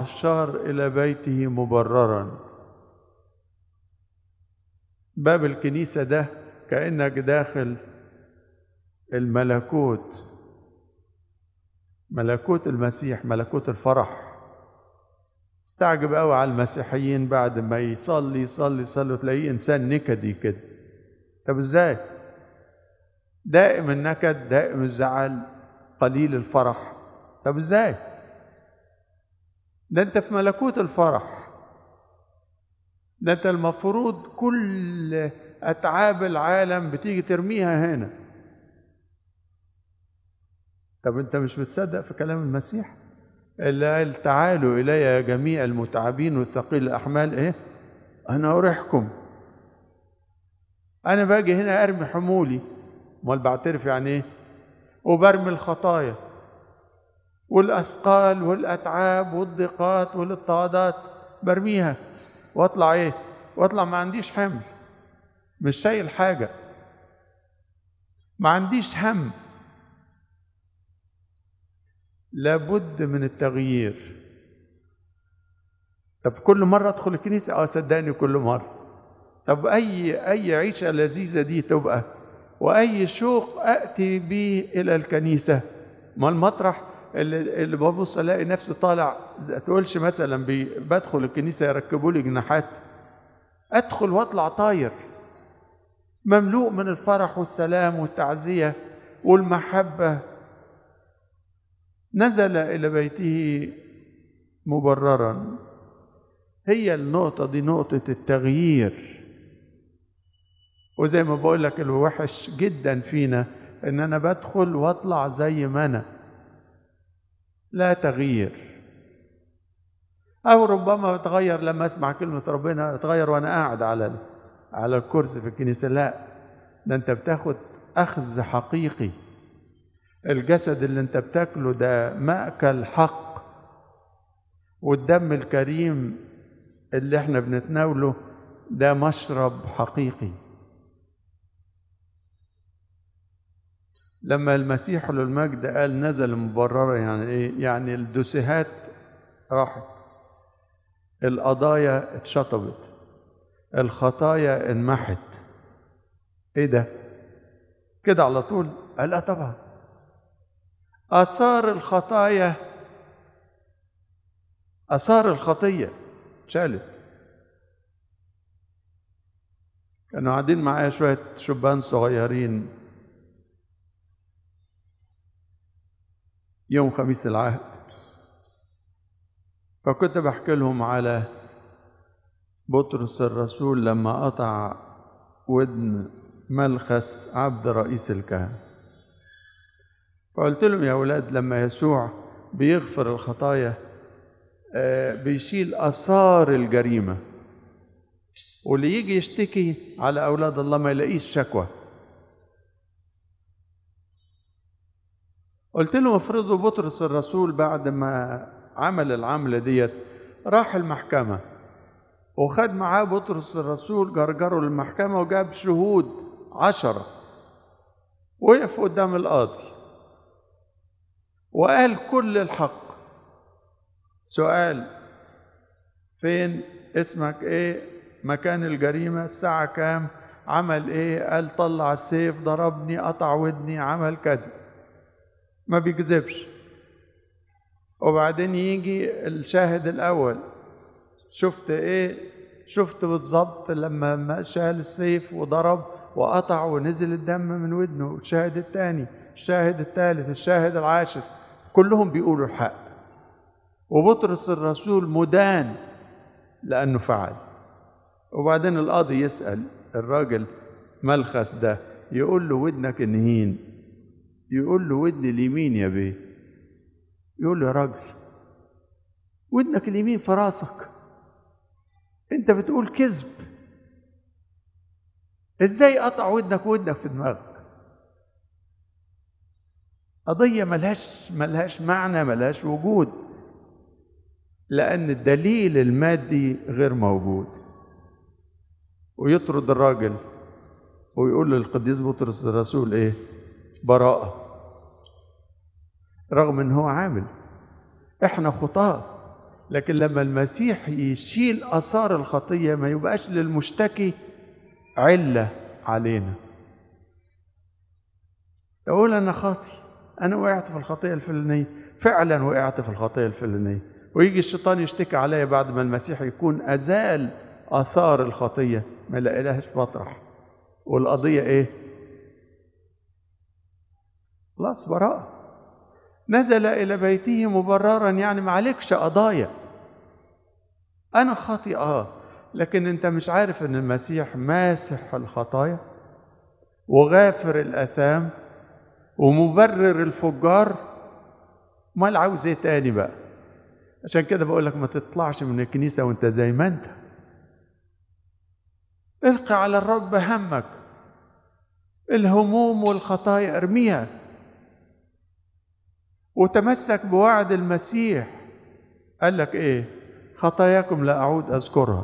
العشار إلى بيته مبررا باب الكنيسة ده كأنك داخل الملكوت ملكوت المسيح ملكوت الفرح استعجب قوي على المسيحيين بعد ما يصلي يصلي يصلي وتلاقيه انسان نكدي كده طب ازاي دائم النكد دائم الزعل قليل الفرح طب ازاي ده انت في ملكوت الفرح ده انت المفروض كل اتعاب العالم بتيجي ترميها هنا طب انت مش بتصدق في كلام المسيح اللي قال تعالوا الي يا جميع المتعبين والثقيل الاحمال ايه انا اريحكم انا باجي هنا ارمي حمولي امال بعترف يعني ايه وبرمي الخطايا والاثقال والاتعاب والضيقات والاضطهادات برميها واطلع ايه واطلع ما عنديش حمل مش شايل حاجه ما عنديش هم لابد من التغيير طب كل مرة أدخل الكنيسة أه صدقني كل مرة طب أي أي عيشة لذيذة دي تبقى وأي شوق أتي به إلى الكنيسة ما المطرح اللي, اللي ببص ألاقي نفسي طالع تقولش مثلا بي بدخل الكنيسة يركبوا لي جناحات أدخل وأطلع طاير مملوء من الفرح والسلام والتعزية والمحبة نزل إلى بيته مبررا هي النقطة دي نقطة التغيير وزي ما بقول لك الوحش جدا فينا ان انا بدخل واطلع زي ما انا لا تغيير او ربما بتغير لما اسمع كلمة ربنا اتغير وانا قاعد على على الكرسي في الكنيسة لا ده انت بتاخد اخذ حقيقي الجسد اللي انت بتاكله ده مأكل حق والدم الكريم اللي احنا بنتناوله ده مشرب حقيقي لما المسيح له المجد قال نزل مبررا يعني ايه يعني الدسهات راحت القضايا اتشطبت الخطايا انمحت ايه ده كده على طول قال لا طبعا اثار الخطايا اثار الخطيه اتشالت كانوا قاعدين معايا شويه شبان صغيرين يوم خميس العهد فكنت بحكي لهم على بطرس الرسول لما قطع ودن ملخس عبد رئيس الكهنة فقلت لهم يا أولاد لما يسوع بيغفر الخطايا بيشيل آثار الجريمة واللي يجي يشتكي على أولاد الله ما يلاقيش شكوى قلت لهم افرضوا بطرس الرسول بعد ما عمل العملة ديت راح المحكمة وخد معاه بطرس الرسول جرجره للمحكمة وجاب شهود عشرة وقف قدام القاضي وقال كل الحق سؤال فين اسمك ايه مكان الجريمة الساعة كام عمل ايه قال طلع السيف ضربني قطع ودني عمل كذا ما بيكذبش وبعدين يجي الشاهد الأول شفت إيه شفت بالظبط لما شال السيف وضرب وقطع ونزل الدم من ودنه الشاهد الثاني الشاهد الثالث الشاهد العاشر كلهم بيقولوا الحق وبطرس الرسول مدان لأنه فعل وبعدين القاضي يسأل الراجل ملخس ده يقول له ودنك النهين يقول له ودن اليمين يا بيه يقول له يا راجل ودنك اليمين في راسك انت بتقول كذب ازاي قطع ودنك ودنك في دماغك قضية ملهاش ملهاش معنى ملهاش وجود لأن الدليل المادي غير موجود ويطرد الراجل ويقول للقديس بطرس الرسول ايه براءة رغم ان هو عامل احنا خطاة لكن لما المسيح يشيل اثار الخطيه ما يبقاش للمشتكي عله علينا اقول انا خاطي انا وقعت في الخطيه الفلانيه فعلا وقعت في الخطيه الفلانيه ويجي الشيطان يشتكي عليا بعد ما المسيح يكون ازال اثار الخطيه ما لقيلهاش مطرح والقضيه ايه خلاص براءه نزل الى بيته مبررا يعني ما عليكش قضايا انا خاطئ اه لكن انت مش عارف ان المسيح ماسح الخطايا وغافر الاثام ومبرر الفجار امال عاوز ايه تاني بقى عشان كده بقول لك ما تطلعش من الكنيسه وانت زي ما انت القي على الرب همك الهموم والخطايا ارميها وتمسك بوعد المسيح قال لك ايه خطاياكم لا اعود اذكرها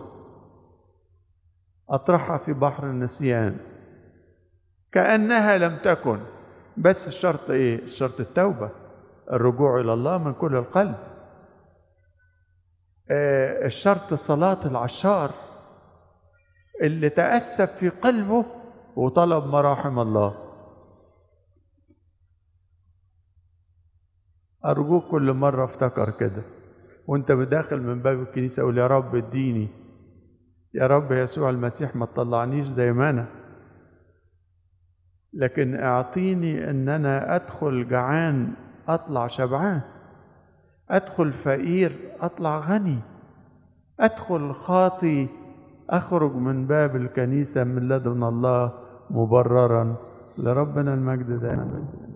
اطرحها في بحر النسيان كانها لم تكن بس الشرط ايه الشرط التوبه الرجوع الى الله من كل القلب آه الشرط صلاه العشار اللي تاسف في قلبه وطلب مراحم الله أرجوك كل مرة افتكر كده وانت بداخل من باب الكنيسة قول يا رب اديني يا رب يسوع المسيح ما تطلعنيش زي ما أنا لكن اعطيني ان انا ادخل جعان اطلع شبعان ادخل فقير اطلع غني ادخل خاطي اخرج من باب الكنيسه من لدن الله مبررا لربنا المجد دائما